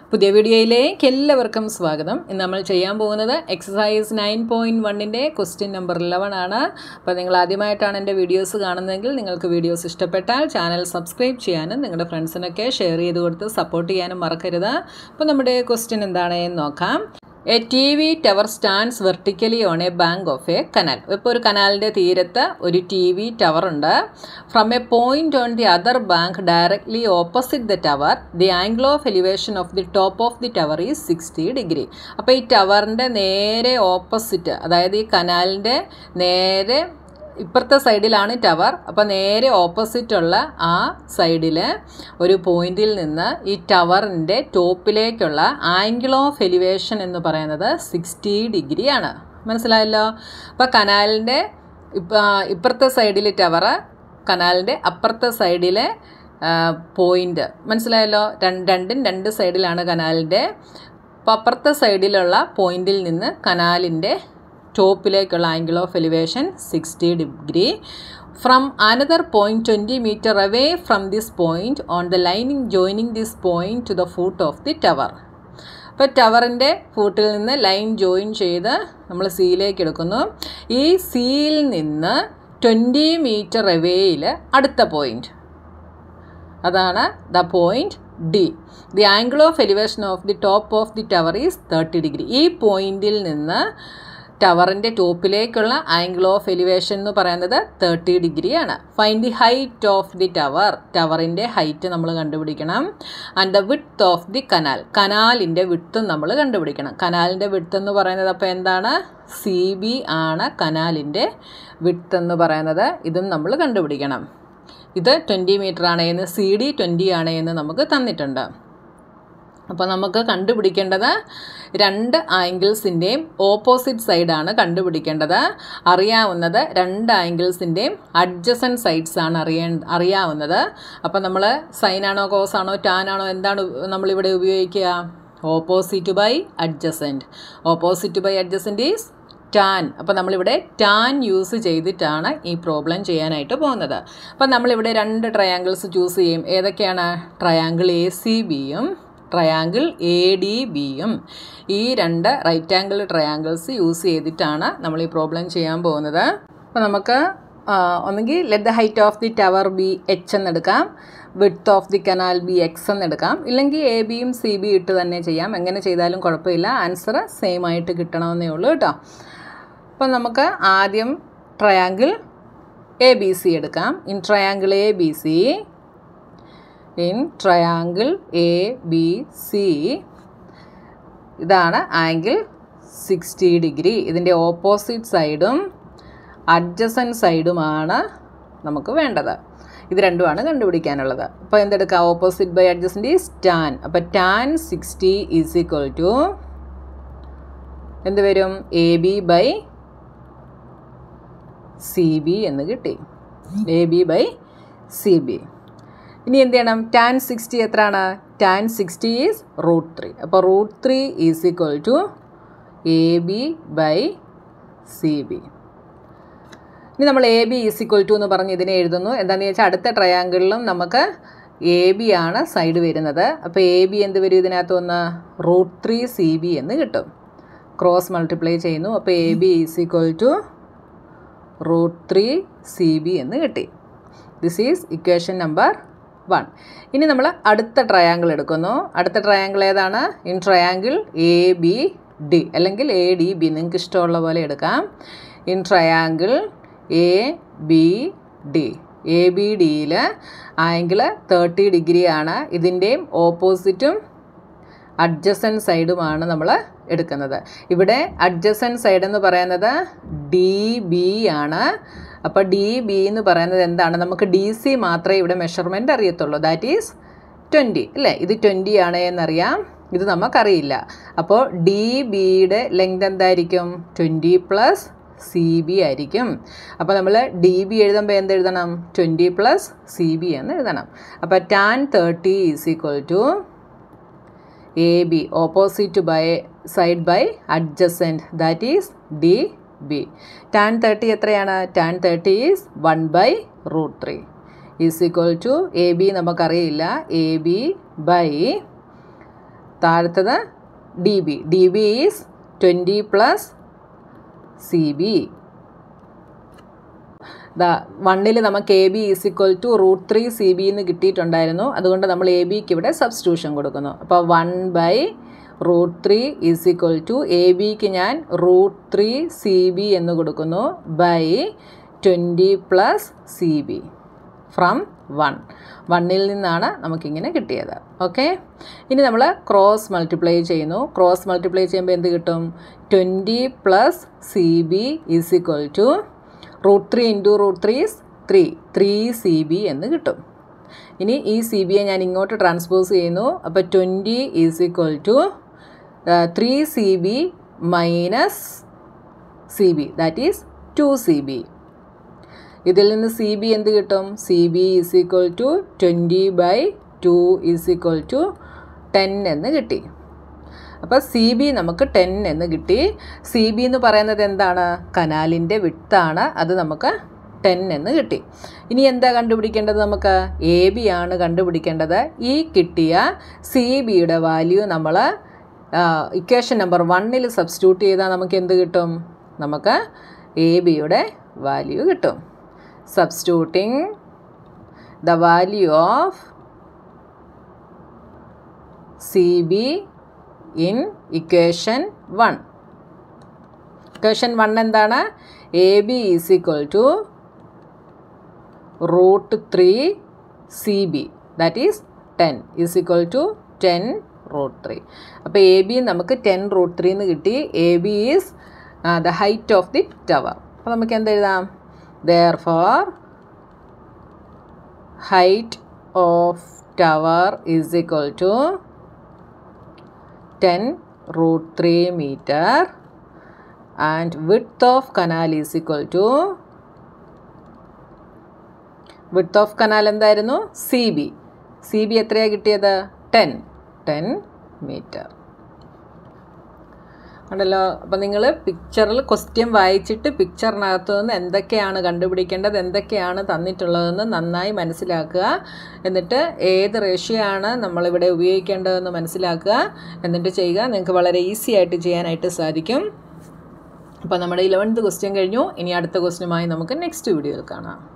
പുതിയ വീഡിയോയിലേക്ക് എല്ലാവർക്കും സ്വാഗതം ഇന്ന് നമ്മൾ ചെയ്യാൻ പോകുന്നത് എക്സസൈസ് നയൻ പോയിൻറ്റ് വണ്ണിൻ്റെ ക്വസ്റ്റ്യൻ നമ്പർ ഇലവൻ ആണ് അപ്പോൾ നിങ്ങൾ ആദ്യമായിട്ടാണ് എൻ്റെ വീഡിയോസ് കാണുന്നതെങ്കിൽ നിങ്ങൾക്ക് വീഡിയോസ് ഇഷ്ടപ്പെട്ടാൽ ചാനൽ സബ്സ്ക്രൈബ് ചെയ്യാനും നിങ്ങളുടെ ഫ്രണ്ട്സിനൊക്കെ ഷെയർ ചെയ്ത് കൊടുത്ത് സപ്പോർട്ട് ചെയ്യാനും മറക്കരുത് അപ്പോൾ നമ്മുടെ ക്വസ്റ്റ്യൻ എന്താണ് എന്ന് നോക്കാം a T V tower stands vertically on a bank of a canal ഇപ്പോൾ ഒരു കനാലിൻ്റെ തീരത്ത് ഒരു ടി വി ടവർ ഉണ്ട് from a point on the other bank directly opposite the tower the angle of elevation of the top of the tower is sixty degree അപ്പോൾ ഈ ടവറിൻ്റെ നേരെ opposite അതായത് ഈ കനാലിൻ്റെ നേരെ ഇപ്പുറത്തെ സൈഡിലാണ് ടവർ അപ്പോൾ നേരെ ഓപ്പോസിറ്റുള്ള ആ സൈഡിൽ ഒരു പോയിന്റിൽ നിന്ന് ഈ ടവറിൻ്റെ ടോപ്പിലേക്കുള്ള ആംഗിൾ ഓഫ് എലിവേഷൻ എന്ന് പറയുന്നത് സിക്സ്റ്റി ഡിഗ്രിയാണ് മനസ്സിലായല്ലോ അപ്പോൾ കനാലിൻ്റെ ഇപ്പ ഇപ്പുറത്തെ സൈഡിൽ ടവർ കനാലിൻ്റെ അപ്പുറത്തെ സൈഡിലെ പോയിൻ്റ് മനസ്സിലായല്ലോ രണ്ട് രണ്ടും രണ്ട് സൈഡിലാണ് കനാലിൻ്റെ അപ്പോൾ അപ്പുറത്തെ സൈഡിലുള്ള പോയിന്റിൽ നിന്ന് കനാലിൻ്റെ ടോപ്പിലേക്കുള്ള angle of elevation sixty degree from another point twenty metre away from this point on the lining joining this point to the foot of the tower അപ്പോൾ ടവറിൻ്റെ ഫൂട്ടിൽ നിന്ന് ലൈൻ ജോയിൻ ചെയ്ത് നമ്മൾ സിയിലേക്ക് എടുക്കുന്നു ഈ സിയിൽ നിന്ന് ട്വൻറ്റി മീറ്റർ എവേയിൽ അടുത്ത പോയിൻറ്റ് അതാണ് the point D the angle of elevation of the top of the tower is thirty degree ഈ പോയിന്റിൽ നിന്ന് ടവറിൻ്റെ ടോപ്പിലേക്കുള്ള ആംഗിൾ ഓഫ് എലിവേഷൻ എന്ന് പറയുന്നത് തേർട്ടി ഡിഗ്രിയാണ് find the height of the tower ടവറിൻ്റെ ഹൈറ്റ് നമ്മൾ കണ്ടുപിടിക്കണം and the width of the canal കനാലിൻ്റെ വിഡ്ത്തും നമ്മൾ കണ്ടുപിടിക്കണം കനാലിൻ്റെ വിഡ്ത്ത് എന്ന് പറയുന്നത് അപ്പോൾ എന്താണ് സി ബി ആണ് കനാലിൻ്റെ വിഡ്ത്ത് എന്ന് പറയുന്നത് ഇതും നമ്മൾ കണ്ടുപിടിക്കണം ഇത് ട്വൻറ്റി മീറ്റർ ആണ് എന്ന് സി ഡി ട്വൻറ്റി ആണ് എന്ന് നമുക്ക് തന്നിട്ടുണ്ട് അപ്പോൾ നമുക്ക് കണ്ടുപിടിക്കേണ്ടത് രണ്ട് ആംഗിൾസിൻ്റെയും ഓപ്പോസിറ്റ് സൈഡാണ് കണ്ടുപിടിക്കേണ്ടത് അറിയാവുന്നത് രണ്ട് ആംഗിൾസിൻ്റെയും അഡ്ജസൻ സൈഡ്സ് ആണ് അറിയാൻ അറിയാവുന്നത് അപ്പോൾ നമ്മൾ സൈനാണോ കോസാണോ ടാനാണോ എന്താണ് നമ്മളിവിടെ ഉപയോഗിക്കുക opposite by adjacent opposite by adjacent is tan അപ്പോൾ നമ്മളിവിടെ ടാൻ യൂസ് ചെയ്തിട്ടാണ് ഈ പ്രോബ്ലം ചെയ്യാനായിട്ട് പോകുന്നത് അപ്പം നമ്മളിവിടെ രണ്ട് ട്രയാങ്കിൾസ് ചൂസ് ചെയ്യും ഏതൊക്കെയാണ് ട്രയാങ്കിൾ എ സി ബിയും ട്രയാങ്കിൾ എ ഡി ബിയും ഈ രണ്ട് റൈറ്റ് ആംഗിൾ ട്രയാങ്കിൾസ് യൂസ് ചെയ്തിട്ടാണ് നമ്മൾ ഈ പ്രോബ്ലം ചെയ്യാൻ പോകുന്നത് അപ്പോൾ നമുക്ക് ഒന്നുകിൽ let the height of the tower B H എന്നെടുക്കാം width of the canal B X എന്നെടുക്കാം ഇല്ലെങ്കിൽ എ ബിയും സി ബി ഇട്ട് തന്നെ ചെയ്യാം എങ്ങനെ ചെയ്താലും കുഴപ്പമില്ല ആൻസർ സെയിം ആയിട്ട് കിട്ടണമെന്നേ ഉള്ളൂ കേട്ടോ അപ്പം നമുക്ക് ആദ്യം ട്രയാങ്കിൾ എ ബി സി എടുക്കാം in triangle A B C in triangle A B C ഇതാണ് ആംഗിൾ സിക്സ്റ്റി ഡിഗ്രി ഇതിൻ്റെ ഓപ്പോസിറ്റ് സൈഡും അഡ്ജസൻ സൈഡുമാണ് നമുക്ക് വേണ്ടത് ഇത് രണ്ടുമാണ് കണ്ടുപിടിക്കാനുള്ളത് അപ്പോൾ എന്തെടുക്കാം opposite by adjacent is tan അപ്പോൾ tan sixty is equal to എന്ത് വരും A B by C B എന്ന് കിട്ടി A B by C B ഇനി എന്ത് ചെയ്യണം ടാൻ സിക്സ്റ്റി എത്രയാണ് tan sixty is root three അപ്പോൾ root three is equal to A B by C B ഇനി നമ്മൾ A B is equal to എന്ന് പറഞ്ഞ് ഇതിനെ എഴുതുന്നു എന്താണെന്ന് വെച്ചാൽ അടുത്ത ട്രയാങ്കിളിലും നമുക്ക് എ ബി ആണ് സൈഡ് വരുന്നത് അപ്പോൾ എ ബി എന്ത് വരും ഇതിനകത്ത് ഒന്ന് റൂട്ട് ത്രീ സി ബി എന്ന് കിട്ടും ക്രോസ് മൾട്ടിപ്ലൈ ചെയ്യുന്നു അപ്പോൾ A B is equal to root three C B എന്ന് കിട്ടി this is equation number one ഇനി നമ്മൾ അടുത്ത ട്രയാങ്കിൾ എടുക്കുന്നു അടുത്ത ട്രയാങ്കിൾ ഏതാണ് in triangle A B D അല്ലെങ്കിൽ എ ഡി ബി നിങ്ങൾക്ക് ഇഷ്ടമുള്ള പോലെ എടുക്കാം in triangle A B D A B ഡിയിൽ ആംഗിൾ തേർട്ടി ഡിഗ്രി ആണ് ഇതിൻ്റെയും ഓപ്പോസിറ്റും അഡ്ജസൻ സൈഡുമാണ് നമ്മൾ എടുക്കുന്നത് ഇവിടെ അഡ്ജസൻ സൈഡ് എന്ന് പറയുന്നത് ഡി ബി ആണ് അപ്പോൾ ഡി ബി എന്ന് പറയുന്നത് എന്താണ് നമുക്ക് ഡി സി മാത്രമേ ഇവിടെ മെഷർമെൻറ്റ് അറിയത്തുള്ളൂ ദാറ്റ് ഈസ് ട്വൻറ്റി അല്ലേ ഇത് ട്വൻറ്റി ആണ് എന്നറിയാം ഇത് നമുക്കറിയില്ല അപ്പോൾ ഡി ബിയുടെ ലെങ്ത് എന്തായിരിക്കും ട്വൻറ്റി പ്ലസ് സി ബി ആയിരിക്കും അപ്പോൾ നമ്മൾ ഡി ബി എഴുതുമ്പോൾ എന്ത് എഴുതണം ട്വൻറ്റി പ്ലസ് സി ബി എന്ന് എഴുതണം അപ്പോൾ tan thirty is equal to A B opposite by side by adjacent that is D B tan thirty എത്രയാണ് tan thirty is one by root three is equal to A B നമുക്കറിയില്ല A B by താഴത്തത് D B D B is twenty plus C B ദാ വണ്ണിൽ നമുക്ക് A B is equal to root three C B എന്ന് കിട്ടിയിട്ടുണ്ടായിരുന്നു അതുകൊണ്ട് നമ്മൾ A ബിക്ക് ഇവിടെ സബ്സ്റ്റിറ്റ്യൂഷൻ കൊടുക്കുന്നു അപ്പോൾ one by root three is equal to A ബിക്ക് ഞാൻ റൂട്ട് ത്രീ സി ബി എന്ന് കൊടുക്കുന്നു by twenty plus C B from one വണ്ണിൽ നിന്നാണ് നമുക്കിങ്ങനെ കിട്ടിയത് ഓക്കെ ഇനി നമ്മൾ ക്രോസ് മൾട്ടിപ്ലൈ ചെയ്യുന്നു ക്രോസ് മൾട്ടിപ്ലൈ ചെയ്യുമ്പോൾ എന്ത് കിട്ടും twenty plus C B is equal to root three into root three three three C B എന്ന് കിട്ടും ഇനി ഈ സി ബിയെ ഞാൻ ഇങ്ങോട്ട് ട്രാൻസ്പോസ് ചെയ്യുന്നു അപ്പോൾ twenty is equal to three C B minus C B that is two C B ഇതിൽ നിന്ന് സി ബി എന്ത് കിട്ടും C B is equal to twenty by two is equal to ten എന്ന് കിട്ടി അപ്പോൾ സി ബി നമുക്ക് ten എന്ന് കിട്ടി സി ബി എന്ന് പറയുന്നത് എന്താണ് കനാലിൻ്റെ വിട്ടാണ് അത് നമുക്ക് ടെൻ എന്ന് കിട്ടി ഇനി എന്താ കണ്ടുപിടിക്കേണ്ടത് നമുക്ക് എ ബി ആണ് കണ്ടുപിടിക്കേണ്ടത് ഈ കിട്ടിയ സി ബിയുടെ വാല്യൂ നമ്മൾ ഇക്വേഷൻ നമ്പർ വണ്ണിൽ സബ്സ്റ്റിറ്റ്യൂട്ട് ചെയ്താൽ നമുക്ക് എന്ത് കിട്ടും നമുക്ക് എ ബിയുടെ വാല്യൂ കിട്ടും substituting the value of C B in equation one equation one എന്താണ് A B is equal to root three C B that is ten is equal to ten root three അപ്പോൾ A B നമുക്ക് ten root three എന്ന് കിട്ടി A B is the height of the tower അപ്പോൾ നമുക്ക് എന്തെഴുതാം therefore height of tower is equal to ten root three metre and width of canal is equal to width of canal എന്തായിരുന്നു C B C B എത്രയാണ് കിട്ടിയത് ten ten metre ഉണ്ടല്ലോ അപ്പം നിങ്ങൾ പിക്ചറിൽ ക്വസ്റ്റ്യൻ വായിച്ചിട്ട് പിക്ചറിനകത്തു നിന്ന് എന്തൊക്കെയാണ് കണ്ടുപിടിക്കേണ്ടത് എന്തൊക്കെയാണ് തന്നിട്ടുള്ളതെന്ന് നന്നായി മനസ്സിലാക്കുക എന്നിട്ട് ഏത് റേഷ്യോ ആണ് നമ്മളിവിടെ ഉപയോഗിക്കേണ്ടതെന്ന് മനസ്സിലാക്കുക എന്നിട്ട് ചെയ്യുക നിങ്ങൾക്ക് വളരെ ഈസി ആയിട്ട് ചെയ്യാനായിട്ട് സാധിക്കും അപ്പോൾ നമ്മുടെ ഇലവൻത്ത് ക്വസ്റ്റ്യൻ കഴിഞ്ഞു ഇനി അടുത്ത ക്വസ്റ്റ്യനുമായി നമുക്ക് നെക്സ്റ്റ് വീഡിയോയിൽ കാണാം